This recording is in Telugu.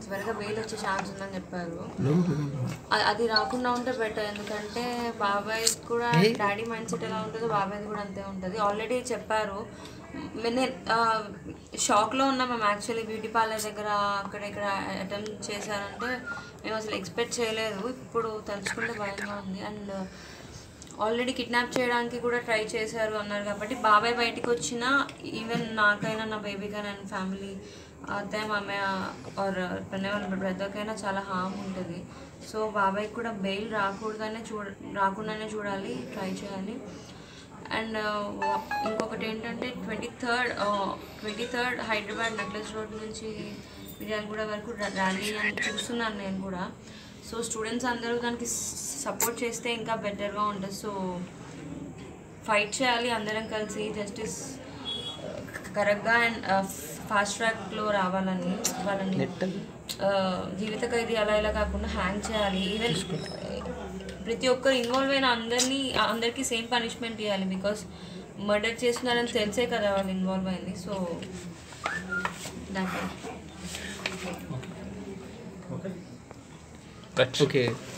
త్వరగా బెయిల్ వచ్చే ఛాన్స్ ఉందని చెప్పారు అ- అది రాకుండా ఉంటే బెటర్ ఎందుకంటే బాబాయ్ కూడా డాడీ మైండ్ సెట్ ఎలా ఉంటుందో బాబాయ్ది కూడా అంతే ఉంటుంది ఆల్రెడీ చెప్పారు మ్, నేను షాక్లో ఉన్నాం మేము యాక్చువల్లీ బ్యూటీ పార్లర్ దగ్గర అక్కడ ఇక్కడ అటెంప్ట్ చేశారంటే మేము అసలు ఎక్స్పెక్ట్ చేయలేదు ఇప్పుడు తలుచుకుంటే భయంగా ఉంది అండ్ ఆల్రెడీ కిడ్నాప్ చేయడానికి కూడా ట్రై చేశారు అన్నారు కాబట్టి బాబాయ్ బయటికి వచ్చినా ఈవెన్ నాకైనా నా బేబీకైనా అండ్ ఫ్యామిలీ అత్తయ్య మామయ్య ఆర్ వాళ్ళ బ్రదర్కైనా చాలా హామ్ ఉంటుంది సో బాబాయ్కి కూడా బెయిల్ రాకూడదనే చూడ రాకుండానే చూడాలి ట్రై చేయాలి అండ్ ఇంకొకటి ఏంటంటే twenty third twenty third Hyderabad Necklace Road నుంచి మిర్యాలగూడ వరకు ర్యాలీ అని చూస్తున్నాను నేను కూడా సో స్టూడెంట్స్ అందరూ దానికి సపోర్ట్ చేస్తే ఇంకా బెటర్గా ఉంటుంది సో ఫైట్ చేయాలి అందరం కలిసి జస్టిస్ కరెక్ట్గా అండ్ ఫాస్ట్ ట్రాక్లో రావాలని వాళ్ళని ఆ, జీవిత ఖైదీ అలా ఇలా కాకుండా హ్యాంగ్ చేయాలి ఈవెన్ ప్రతి ఒక్కరు ఇన్వాల్వ్ అయిన అందరినీ అందరికీ సేమ్ పనిష్మెంట్ ఇవ్వాలి బికాస్ మర్డర్ చేస్తున్నారని తెలిసే కదా వాళ్ళు ఇన్వాల్వ్ అయింది సో దాట్ ఓకే